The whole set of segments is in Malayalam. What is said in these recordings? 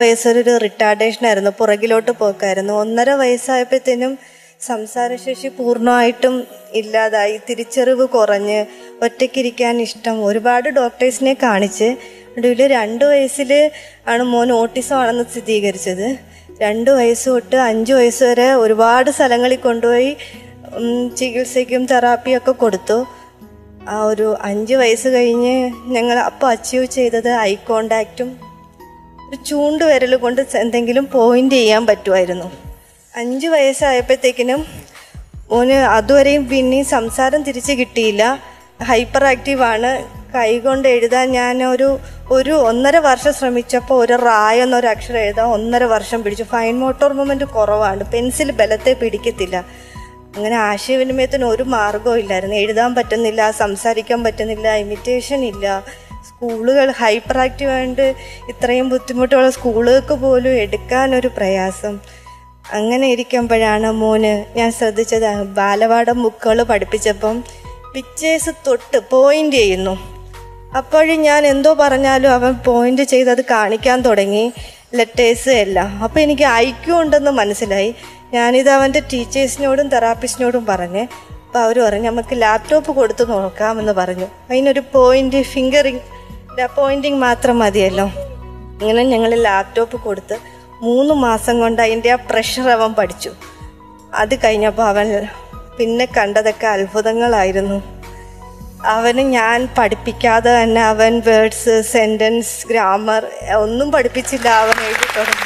വയസ്സൊരു റിട്ടാർഡേഷൻ ആയിരുന്നു പുറകിലോട്ട് പോക്കായിരുന്നു ഒന്നര വയസ്സായപ്പോഴത്തേനും സംസാരശേഷി പൂർണ്ണമായിട്ടും ഇല്ലാതായി തിരിച്ചറിവ് കുറഞ്ഞ് ഒറ്റയ്ക്കിരിക്കാൻ ഇഷ്ടം ഒരുപാട് ഡോക്ടേഴ്സിനെ കാണിച്ച് ഒടുവിൽ രണ്ട് വയസ്സിൽ ആണ് മോൻ ഓട്ടിസം ആണെന്ന് സ്ഥിരീകരിച്ചത് രണ്ട് വയസ്സ് തൊട്ട് അഞ്ച് വയസ്സ് വരെ ഒരുപാട് സ്ഥലങ്ങളിൽ കൊണ്ടുപോയി ഉം, ചികിത്സയ്ക്കും തെറാപ്പിയും ഒക്കെ കൊടുത്തു ആ ഒരു അഞ്ച് വയസ്സ് കഴിഞ്ഞ് ഞങ്ങൾ അപ്പോൾ അച്ചീവ് ചെയ്തത് ഐ കോണ്ടാക്റ്റും ഒരു ചൂണ്ട് വിരൽ കൊണ്ട് എന്തെങ്കിലും പോയിന്റ് ചെയ്യാൻ പറ്റുമായിരുന്നു അഞ്ച് വയസ്സായപ്പോഴത്തേക്കിനും മോന് അതുവരെയും പിന്നെയും സംസാരം തിരിച്ച് കിട്ടിയില്ല ഹൈപ്പർ ആക്റ്റീവാണ് കൈകൊണ്ട് എഴുതാൻ ഞാൻ ഒരു ഒരു ഒന്നര വർഷം ശ്രമിച്ചപ്പോൾ ഒരു റായ എന്നൊരു അക്ഷരം എഴുതാൻ ഒന്നര വർഷം പിടിച്ചു ഫൈൻ മോട്ടോർ മൂവ്മെൻറ്റ് കുറവാണ് പെൻസിൽ ബലത്തെ പിടിക്കത്തില്ല അങ്ങനെ ആശയവിനിമയത്തിന് ഒരു മാർഗവും ഇല്ലായിരുന്നു എഴുതാൻ പറ്റുന്നില്ല സംസാരിക്കാൻ പറ്റുന്നില്ല ഇമിറ്റേഷൻ ഇല്ല സ്കൂളുകൾ ഹൈപ്പർ ആക്റ്റീവ് ആയതുകൊണ്ട് ഇത്രയും ബുദ്ധിമുട്ടുള്ള സ്കൂളുകൾക്ക് പോലും എടുക്കാനൊരു പ്രയാസം അങ്ങനെ ഇരിക്കുമ്പോഴാണ് മോന് ഞാൻ ശ്രദ്ധിച്ചത് ബാലപാഠം ബുക്കുകൾ പഠിപ്പിച്ചപ്പം പിക്ചേഴ്സ് തൊട്ട് പോയിന്റ് ചെയ്യുന്നു അപ്പോഴും ഞാൻ എന്തോ പറഞ്ഞാലും അവൻ പോയിന്റ് ചെയ്ത് അത് കാണിക്കാൻ തുടങ്ങി ലെറ്റേഴ്സ് എല്ലാം അപ്പോൾ എനിക്ക് ഐക്യു ഉണ്ടെന്ന് മനസ്സിലായി ഞാനിത് അവൻ്റെ ടീച്ചേഴ്സിനോടും തെറാപ്പിസ്റ്റിനോടും പറഞ്ഞ് അപ്പോൾ അവർ പറഞ്ഞു നമുക്ക് ലാപ്ടോപ്പ് കൊടുത്ത് നോക്കാമെന്ന് പറഞ്ഞു അതിനൊരു പോയിന്റ് ഫിംഗറിങ് പോയിന്റിങ് മാത്രം മതിയല്ലോ അങ്ങനെ ഞങ്ങൾ ലാപ്ടോപ്പ് കൊടുത്ത് മൂന്ന് മാസം കൊണ്ട് അതിൻ്റെ ആ പ്രഷർ അവൻ പഠിച്ചു അത് കഴിഞ്ഞപ്പോൾ അവൻ പിന്നെ കണ്ടതൊക്കെ അത്ഭുതങ്ങളായിരുന്നു അവന് ഞാൻ പഠിപ്പിക്കാതെ തന്നെ അവൻ വേർഡ്സ് സെന്റൻസ് ഗ്രാമർ ഒന്നും പഠിപ്പിച്ചില്ല അവൻ എഴുതി തുടങ്ങി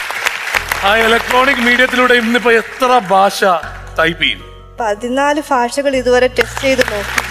ആ ഇലക്ട്രോണിക് മീഡിയത്തിലൂടെ ഇന്നിപ്പോ എത്ര ഭാഷ ടൈപ്പ് ചെയ്യും പതിനാല് ഭാഷകൾ ഇതുവരെ ടെസ്റ്റ് ചെയ്ത് നോക്കി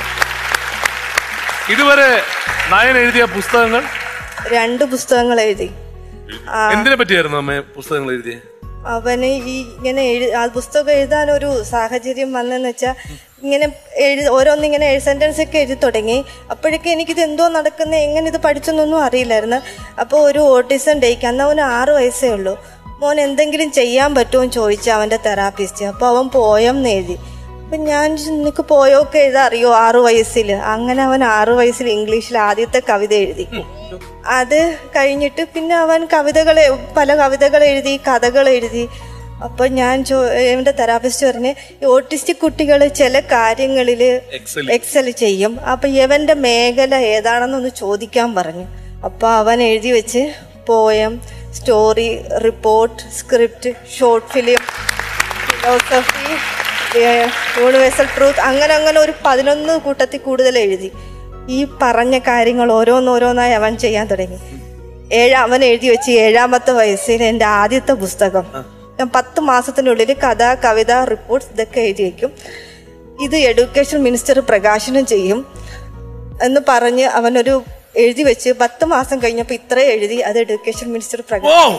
ഇതുവരെ നയൻ എഴുതിയ പുസ്തകങ്ങൾ രണ്ട് പുസ്തകങ്ങൾ എഴുതി എന്തിനെ പറ്റിയായിരുന്നു അമ്മ പുസ്തകങ്ങൾ എഴുതിയത് അവന് ഈ ഇങ്ങനെ എഴു ആ പുസ്തകം എഴുതാൻ ഒരു സാഹചര്യം വന്നെന്ന് വെച്ചാൽ ഇങ്ങനെ എഴു ഓരോന്നിങ്ങനെ സെന്റൻസ് ഒക്കെ എഴുതി തുടങ്ങി അപ്പോഴേക്കും എനിക്കിത് എന്തോ നടക്കുന്നത് എങ്ങനെ ഇത് പഠിച്ചെന്നൊന്നും അറിയില്ലായിരുന്നു അപ്പോൾ ഒരു ഓട്ടിസം ഡേക്ക് അന്ന് അവന് ആറ് വയസ്സേ ഉള്ളൂ മോൻ എന്തെങ്കിലും ചെയ്യാൻ പറ്റുമോ എന്ന് ചോദിച്ചു അവൻ്റെ തെറാപ്പിസ്റ്റ് അപ്പോൾ അവൻ പോയം എന്ന് എഴുതി അപ്പം ഞാൻ ചോദിച്ചു, നിനക്ക് പോയൊക്കെ എഴുതാൻ അറിയോ ആറു വയസ്സിൽ അങ്ങനെ അവൻ ആറു വയസ്സിൽ ഇംഗ്ലീഷിൽ ആദ്യത്തെ കവിത എഴുതി അത് കഴിഞ്ഞിട്ട് പിന്നെ അവൻ കവിതകൾ പല കവിതകൾ എഴുതി കഥകൾ എഴുതി അപ്പൊ ഞാൻ ചോ എൻ്റെ തെറാപ്പിസ്റ്റ് പറഞ്ഞ് ഈ ഓട്ടിസ്റ്റിക് കുട്ടികൾ ചില കാര്യങ്ങളിൽ Excel. എക്സൽ ചെയ്യും അപ്പൊ ഇവന്റെ മേഖല ഏതാണെന്നൊന്ന് ചോദിക്കാൻ പറഞ്ഞു അപ്പൊ അവൻ എഴുതി വെച്ച് poem story report script short film philosophy universal truth അങ്ങനെ അങ്ങനെ ഒരു പതിനൊന്ന് കൂട്ടത്തിൽ കൂടുതൽ എഴുതി ഈ പറഞ്ഞ കാര്യങ്ങൾ ഓരോന്നോരോന്നായി അവൻ ചെയ്യാൻ തുടങ്ങി ഏഴ് അവൻ എഴുതി വെച്ച് ഏഴാമത്തെ വയസ്സിൽ എൻ്റെ ആദ്യത്തെ പുസ്തകം ഞാൻ പത്ത് മാസത്തിനുള്ളിൽ കഥ കവിത റിപ്പോർട്ട്സ് ഇതൊക്കെ എഴുതി വയ്ക്കും ഇത് എഡ്യൂക്കേഷൻ മിനിസ്റ്റർ പ്രകാശനം ചെയ്യും എന്ന് പറഞ്ഞ് അവനൊരു എഴുതി വെച്ച് പത്ത് മാസം കഴിഞ്ഞപ്പോൾ ഇത്ര എഴുതി അത് എഡ്യൂക്കേഷൻ മിനിസ്റ്റർ ഓ പ്രകാശനം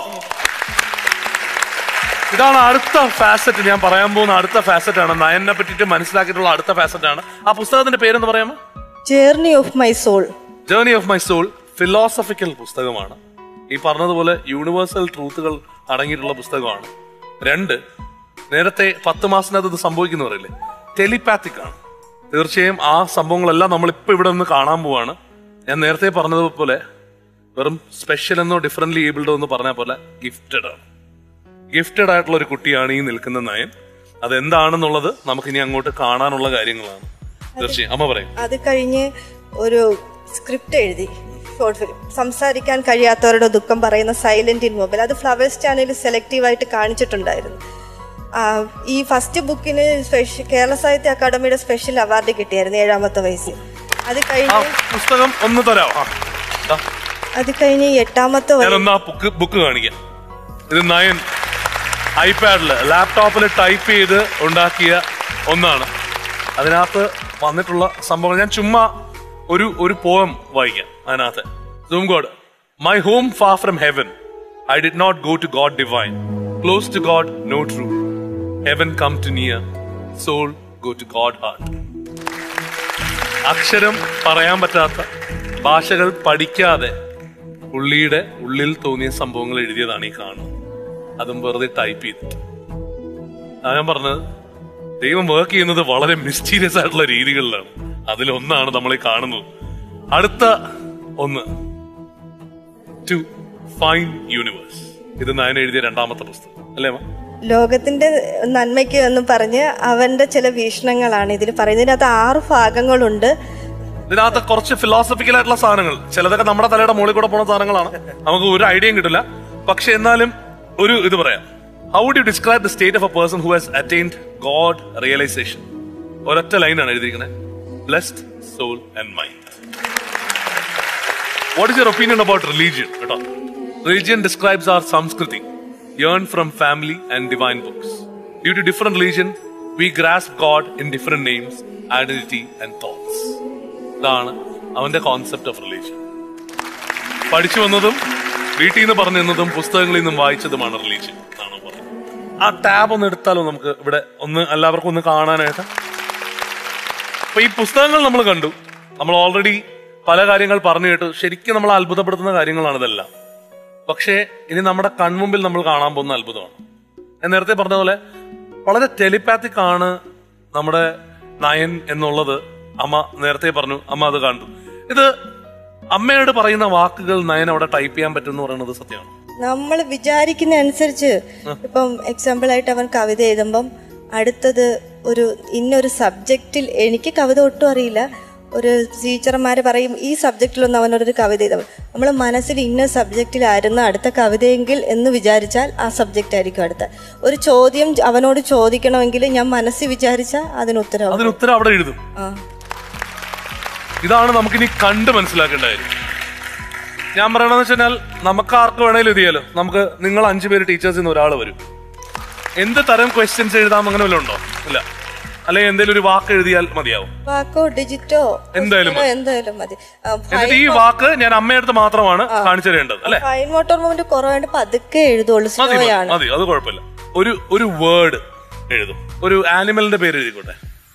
ഇതാണ് അടുത്ത ഫാസറ്റ് ഞാൻ പറയാൻ പോകുന്ന അടുത്ത ഫാസറ്റ് ആണ് നയനെ പറ്റിയിട്ട് മനസ്സിലാക്കിയിട്ടുള്ള അടുത്ത ഫാസറ്റ് ആണ് ആ പുസ്തകത്തിന്റെ പേരെന്ന് പറയാമോ journey of my soul journey of my soul philosophical പുസ്തകമാണ് ഈ പറഞ്ഞതുപോലെ യൂണിവേഴ്സൽ ട്രൂത്തുകൾ അടങ്ങിയിട്ടുള്ള പുസ്തകമാണ് രണ്ട് നേരത്തെ പത്ത് മാസത്തിനകത്ത് ഇത് സംഭവിക്കുന്ന പറയില്ലേ ടെലിപാത്തിക് ആണ് തീർച്ചയായും ആ സംഭവങ്ങളെല്ലാം നമ്മൾ ഇപ്പൊ ഇവിടെ നിന്ന് കാണാൻ പോവാണ് ഞാൻ നേരത്തെ പറഞ്ഞതുപോലെ വെറും സ്പെഷ്യൽ എന്നോ ഡിഫറെന്റ്ലി ഏബിൾഡോ എന്ന് പറഞ്ഞ പോലെ ഗിഫ്റ്റഡ് ആണ് ഗിഫ്റ്റഡ് ആയിട്ടുള്ള ഒരു കുട്ടിയാണ് ഈ നിൽക്കുന്ന നയൻ അതെന്താണെന്നുള്ളത് നമുക്കിനി അങ്ങോട്ട് കാണാനുള്ള കാര്യങ്ങളാണ് തീർച്ചയായും അമ്മ പറയും അത് കഴിഞ്ഞ് ഒരു സ്ക്രിപ്റ്റ് എഴുതി ഷോർട്ട് ഫിലിം സംസാരിക്കാൻ കഴിയാത്തവരുടെ ദുഃഖം പറയുന്ന സൈലന്റ് ഇൻ മൊബൈൽ അത് ഫ്ലവേഴ്സ് ചാനലിൽ സെലക്റ്റീവായിട്ട് കാണിച്ചിട്ടുണ്ടായിരുന്നു ആ, ഈ ഫസ്റ്റ് ബുക്കിന് സ്പെഷ്യൽ കേരള സാഹിത്യ അക്കാദമിയുടെ സ്പെഷ്യൽ അവാർഡ് കിട്ടിയായിരുന്നു ഏഴാമത്തെ വയസ്സിൽ അത് ആ കഴിഞ്ഞ് പുസ്തകം ഒന്ന് തരാം ആ, ദാ, അത് കഴിഞ്ഞ് എട്ടാമത്തെ വയസ്സിൽ ഞാനൊന്ന് ആ ബുക്ക് ബുക്ക് കാണിക്കാം ഇത് നയൻ ഐപാഡില് ലാപ്ടോപ്പിൽ ടൈപ്പ് ചെയ്ത് ഉണ്ടാക്കിയ ഒന്നാണ് അതിനകത്ത് വന്നിട്ടുള്ള സംഭവങ്ങൾ ഞാൻ ചുമ്മാ ഒരു ഒരു പോയം വായിക്കാം അതിനകത്ത് zoom God my home far from heaven I did not go to God divine close to God no true heaven come to near soul go to God heart അക്ഷരം പറയാൻ പറ്റാത്ത ഭാഷകൾ പഠിക്കാതെ പുള്ളിയുടെ ഉള്ളിൽ തോന്നിയ സംഭവങ്ങൾ എഴുതിയതാണ് ഈ കാണുന്നത് അതും വെറുതെ ടൈപ്പ് ചെയ്തിട്ട് ആ ഞാൻ പറഞ്ഞത് ദൈവം വർക്ക് ചെയ്യുന്നത് വളരെ മിസ്റ്റീരിയസ് ആയിട്ടുള്ള രീതികളിലാണ് അതിലൊന്നാണ് നമ്മൾ ഈ കാണുന്നത് അടുത്ത ഒന്ന് ടു ഫൈൻ യൂണിവേഴ്സ് ഇത് നയൻ എഴുതിയ രണ്ടാമത്തെ പുസ്തകം അല്ലേ അമ്മ ലോകത്തിന്റെ നന്മയ്ക്ക് എന്ന് പറഞ്ഞ് അവന്റെ ചില വീക്ഷണങ്ങളാണ് ഇതിൽ പറയുന്നത് ഇതിനകത്ത് ആറ് ഭാഗങ്ങളുണ്ട് ഇതിനകത്ത് കുറച്ച് ഫിലോസഫിക്കൽ ആയിട്ടുള്ള സാധനങ്ങൾ ചിലതൊക്കെ നമ്മുടെ തലയുടെ മുകളിൽ കൂടെ പോണ സാധനങ്ങളാണ് നമുക്ക് ഒരു ഐഡിയയും കിട്ടില്ല പക്ഷെ എന്നാലും ഒരു ഇത് പറയാം how would you describe the state of a person who has attained God realization ഒരൊറ്റ ലൈനാണ് എഴുതിയിരിക്കുന്നത് blessed soul and mind what is your opinion about religion കേട്ടോ റിലീജിയൻ ഡിസ്ക്രൈബ്സ് ആർ സംസ്കൃതി yearn from family and divine books due to different religion we grass God in different names identity and thoughts ഇതാണ് അവന്റെ കോൺസെപ്റ്റ് ഓഫ് റിലീജിയൻ പഠിച്ചു വന്നതും വീട്ടിൽ നിന്ന് പറഞ്ഞു തന്നതും പുസ്തകങ്ങളിൽ നിന്നും വായിച്ചതുമാണ് റിലീജിയൻ എന്നാണ് പറയുന്നത് ആ ടാബ് ഒന്ന് എടുത്താലോ നമുക്ക് ഇവിടെ ഒന്ന് എല്ലാവർക്കും ഒന്ന് കാണാനായിട്ട് അപ്പൊ ഈ പുസ്തകങ്ങൾ നമ്മൾ കണ്ടു നമ്മൾ ഓൾറെഡി പല കാര്യങ്ങൾ പറഞ്ഞു കേട്ടു ശരിക്കും നമ്മൾ അത്ഭുതപ്പെടുത്തുന്ന കാര്യങ്ങളാണ് ഇതെല്ലാം പക്ഷേ ഇനി നമ്മുടെ കൺമുമ്പിൽ നമ്മൾ കാണാൻ പോകുന്ന അത്ഭുതമാണ് ഞാൻ നേരത്തെ പറഞ്ഞ പോലെ വളരെ ടെലിപാത്തിക് ആണ് നമ്മുടെ നയൻ എന്നുള്ളത് അമ്മ നേരത്തെ പറഞ്ഞു അമ്മ അത് കണ്ടു ഇത് അമ്മയോട് പറയുന്ന വാക്കുകൾ നയൻ അവിടെ ടൈപ്പ് ചെയ്യാൻ പറ്റും എന്ന് പറയുന്നത് സത്യമാണ് നമ്മൾ വിചാരിക്കുന്ന അനുസരിച്ച് ഇപ്പം എക്സാമ്പിൾ ആയിട്ട് അവൻ കവിത എഴുതുമ്പം അടുത്തത് ഒരു ഇന്നൊരു സബ്ജക്റ്റിൽ എനിക്ക് കവിത ഒട്ടും അറിയില്ല ഒരു ടീച്ചർമാര് പറയും ഈ സബ്ജക്റ്റിലൊന്നും അവനൊരു കവിത എഴുതാം നമ്മൾ മനസ്സിൽ ഇന്ന സബ്ജക്റ്റിലായിരുന്നു അടുത്ത കവിതയെങ്കിൽ എന്ന് വിചാരിച്ചാൽ ആ സബ്ജക്റ്റ് ആയിരിക്കും അടുത്ത ഒരു ചോദ്യം അവനോട് ചോദിക്കണമെങ്കിൽ ഞാൻ മനസ്സിൽ വിചാരിച്ചാൽ അതിന് ഉത്തരവാകും അതിന് ഉത്തരം അവിടെ എഴുതും ആ ഇതാണ് നമുക്കിനി കണ്ട് മനസ്സിലാക്കേണ്ട കാര്യം ഞാൻ പറയണമെന്ന് വെച്ചാൽ നമുക്ക് ആർക്ക് വേണേലും ഇത് ചെയ്യാലോ നമുക്ക് നിങ്ങൾ അഞ്ചു പേര് ടീച്ചേഴ്സിൽ നിന്ന് ഒരാൾ വരും എന്ത് തരം ക്വസ്റ്റ്യൻസ് എഴുതാം അങ്ങനെ വല്ലതും ഉണ്ടോ ഇല്ല അല്ലെങ്കിൽ എന്തെങ്കിലും ഒരു വാക്ക് എഴുതിയാൽ മതിയാവും വാക്കോ ഡിജിറ്റോ എന്തായാലും ക്വസ്റ്റ്യനോ എന്തായാലും മതി ആ, എന്നിട്ട് ഈ വാക്ക് ഞാൻ അമ്മയടുത്ത് മാത്രമാണ് കാണിച്ചു തരേണ്ടത് അല്ലെ ഫൈൻ മോട്ടോർ മൂവ്മെന്റ് കുറവായിട്ട് പതുക്കെ എഴുതുള്ളൂ മതി സ്ലോ മതി, ആണ് മതി അത് കുഴപ്പമില്ല ഒരു ഒരു വേർഡ് എഴുതും ഒരു ആനിമലിന്റെ പേര് എഴുതിക്കോട്ടെ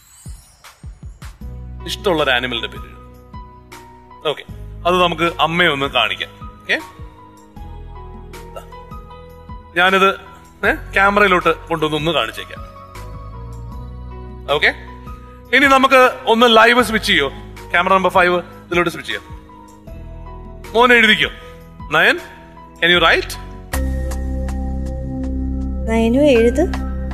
ഇഷ്ടമുള്ള ഒരു ആനിമലിന്റെ പേര് എഴുതും ഓക്കെ അത് നമുക്ക് അമ്മയെ ഒന്ന് കാണിക്കാം ഓക്കെ ഞാനിത് ക്യാമറയിലോട്ട് കൊണ്ടുവന്ന് ഒന്ന് കാണിച്ചേക്കാം ഓക്കെ ഇനി നമുക്ക് ഒന്ന് ലൈവ് സ്വിച്ച് ചെയ്യോ ക്യാമറ നമ്പർ ഫൈവ് ഇതിലോട്ട് സ്വിച്ച് ചെയ്യാം മോൻ എഴുതിക്കോ നയൻ കൻ യു റൈറ്റ് നയനു എഴുത്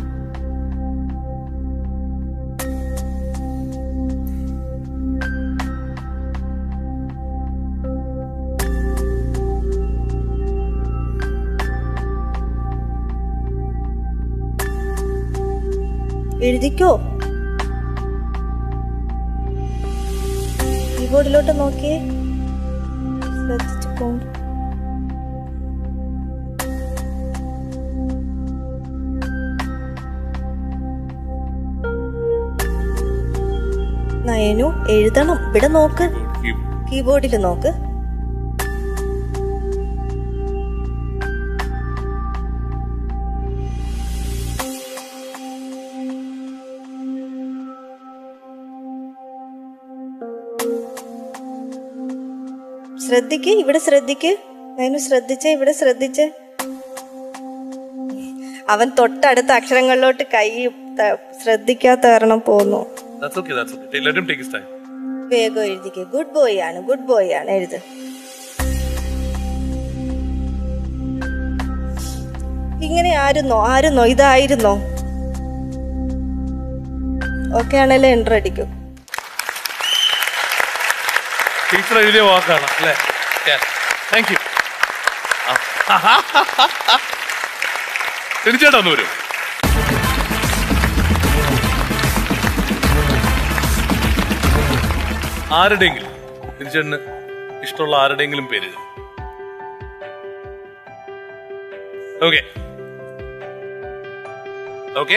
എഴുതിക്കോ കീബോർഡിലോട്ട് നോക്കിയേ ശ്രദ്ധിച്ചു പോണ്ട് നയനു എഴുതണം ഇവിടെ നോക്ക് കീബോർഡിൽ നോക്ക് ശ്രദ്ധിക്ക് ഇവിടെ ശ്രദ്ധിക്ക് നയനു ശ്രദ്ധിച്ചേ ഇവിടെ ശ്രദ്ധിച്ചേ അവൻ തൊട്ടടുത്ത അക്ഷരങ്ങളിലോട്ട് കൈ ത- ശ്രദ്ധിക്കാത്ത കാരണം പോന്നു That's okay, that's okay. Let him take his time. വേഗം എഴുതിക്ക് ഗുഡ് ബോയ് ആണ് ഗുഡ് ബോയ് ആണ് എഴുത് ഇങ്ങനെ ആയിരുന്നോ ആയിരുന്നോ ഇതായിരുന്നോ ഓക്കെ ആണല്ലേ എൻ്റർ അടിക്കും ടീച്ചർ എഴുതിയ വാക്കാണ് അല്ലേ താങ്ക് യു തിരിച്ചേട്ടാ ഒന്ന് വരും ആരുടെയെങ്കിലും തിരിച്ചേട്ടന് ഇഷ്ടമുള്ള ആരുടെയെങ്കിലും പേര് എഴുതും ഓക്കെ ഓക്കെ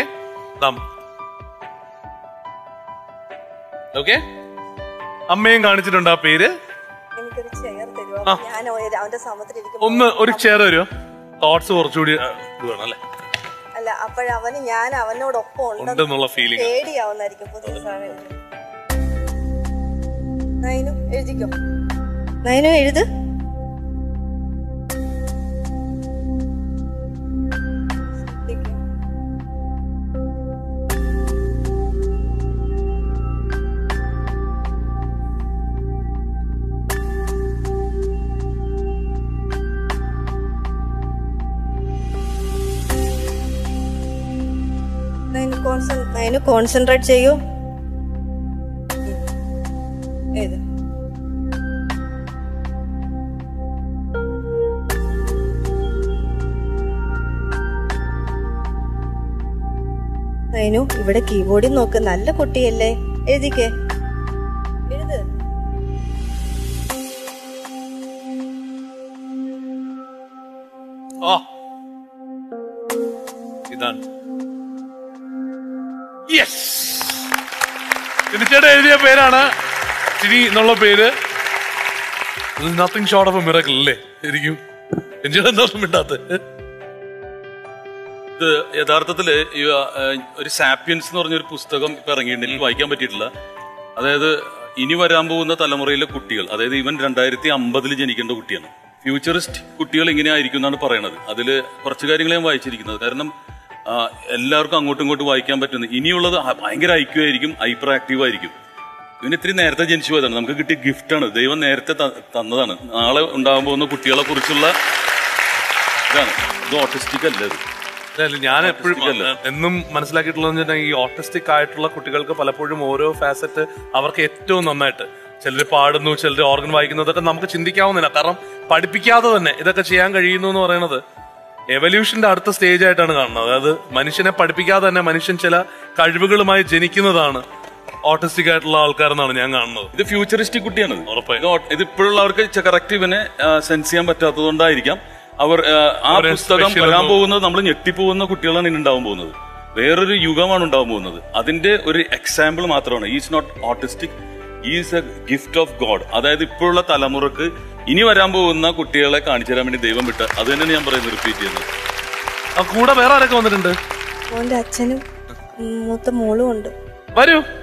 ഓക്കെ അമ്മയും കാണിച്ചിട്ടുണ്ട് ആ പേര് എനിക്കൊരു ചെയർ തരുമോ ആ. ഞാൻ അവന്റെ സമത്തിലിരിക്കും ഒന്ന് ഒരു ചെയർ തരുമോ തോട്ട്സ് കുറച്ചുകൂടി ആ, ഇത് വേണം അല്ലേ അല്ല അപ്പോഴവന് ഞാൻ അവനോടൊപ്പം ഉണ്ടെന്ന് ഉണ്ടെന്നുള്ള ഫീലിംഗ് പേടിയാവുന്നായിരിക്കും പുതിയ സാധനം നയനു എഴുതിക്കോ നയനു എഴുത് ശ്രദ്ധിക്ക്. കോൺസെൻ- അതിന് കോൺസെൻട്രേറ്റ് ചെയ്യൂ ഏത് അതിനു ഇവിടെ കീബോർഡിൽ നോക്ക് നല്ല കുട്ടിയല്ലേ എഴുതിക്കേ എഴുത് ആ ഇതാണ് യെസ് ചേട്ടൻ എഴുതിയ പേരാണ് ചിനി എന്നുള്ള പേര് nothing short of a miracle അല്ലേ ശരിക്കും എഞ്ചിയുടെ എന്താ മിണ്ടാത്ത ഇത് യഥാർത്ഥത്തില് ഈ, ആ, ഒരു സാപ്പിയൻസ് എന്ന് പറഞ്ഞൊരു പുസ്തകം ഇപ്പൊ ഇറങ്ങിയിട്ടുണ്ട് എനിക്ക് വായിക്കാൻ പറ്റിയിട്ടില്ല അതായത് ഇനി വരാൻ പോകുന്ന തലമുറയിലെ കുട്ടികൾ അതായത് ഇവൻ രണ്ടായിരത്തി അമ്പതിൽ ജനിക്കേണ്ട കുട്ടിയാണ് ഫ്യൂച്ചറിസ്റ്റ് കുട്ടികൾ ഇങ്ങനെ ആയിരിക്കും എന്നാണ് പറയണത് അതിൽ കുറച്ച് കാര്യങ്ങൾ ഞാൻ വായിച്ചിരിക്കുന്നത് കാരണം ആ, എല്ലാവർക്കും അങ്ങോട്ടും ഇങ്ങോട്ടും വായിക്കാൻ പറ്റുന്നത് ഇനിയുള്ളത് ആ- ഭയങ്കര ഐക്യമായിരിക്കും ഹൈപ്പർ ആക്റ്റീവ് ആയിരിക്കും ഇവന് ഇത്തിരി നേരത്തെ ജനിച്ചു പോയതാണ് നമുക്ക് കിട്ടിയ ഗിഫ്റ്റാണ് ദൈവം നേരത്തെ ത- തന്നതാണ് നാളെ ഉണ്ടാകാൻ പോകുന്ന കുട്ടികളെ കുറിച്ചുള്ള ഇതാണ് ഇത് ഓട്ടിസ്റ്റിക് അല്ല ഇത് അല്ല, ഞാൻ എപ്പോഴും Autistic അല്ലേ? എന്നും മനസ്സിലാക്കിയിട്ടുള്ളത് വെച്ചാൽ ഈ ഓട്ടിസ്റ്റിക് ആയിട്ടുള്ള കുട്ടികൾക്ക് പലപ്പോഴും ഓരോ ഫാസറ്റ് അവർക്ക് ഏറ്റവും നന്നായിട്ട് ചിലർ പാടുന്നു ചിലർ ഓർഗൻ വായിക്കുന്നു ഇതൊക്കെ നമുക്ക് ചിന്തിക്കാവുന്നില്ല കാരണം പഠിപ്പിക്കാതെ തന്നെ ഇതൊക്കെ ചെയ്യാൻ കഴിയുന്നു എന്ന് പറയുന്നത് എവല്യൂഷന്റെ അടുത്ത സ്റ്റേജ് ആയിട്ടാണ് കാണുന്നത് അതായത് മനുഷ്യനെ പഠിപ്പിക്കാതെ തന്നെ മനുഷ്യൻ ചില കഴിവുകളുമായി ജനിക്കുന്നതാണ് ഓട്ടിസ്റ്റിക് ആയിട്ടുള്ള ആൾക്കാരെന്നാണ് ഞാൻ കാണുന്നത് ഇത് ഫ്യൂച്ചറിസ്റ്റിക് കുട്ടിയാണ് ഉറപ്പായും. ഇത് ഓ- ഇത് ഇപ്പോഴുള്ളവർക്ക് കറക്റ്റ് ഇവനെ സെൻസ് ചെയ്യാൻ പറ്റാത്തതുകൊണ്ടായിരിക്കാം അവർ ആ, ആ അവരെ പുസ്തകം special വരാൻ ഒന്നും- പോകുന്നത് നമ്മൾ ഞെട്ടിപ്പോകുന്ന കുട്ടികളാണ് ഇനി ഉണ്ടാവാൻ പോകുന്നത് വേറൊരു യുഗമാണ് ഉണ്ടാവാൻ പോകുന്നത് അതിന്റെ ഒരു എക്സാമ്പിൾ മാത്രമാണ് is not autistic is a gift of God അതായത് ഇപ്പോഴുള്ള തലമുറക്ക് ഇനി വരാൻ പോകുന്ന കുട്ടികളെ കാണിച്ചു തരാൻ വേണ്ടി ദൈവം വിട്ട് അത് തന്നെയാണ് ഞാൻ പറയുന്നത് റിപ്പീറ്റ് ചെയ്യുന്നത് ആ കൂടെ വേറെ ആരൊക്കെ വന്നിട്ടുണ്ട് മോന്റെ അച്ഛനും ഉം, മൂത്ത മോളും ഉണ്ട് വരൂ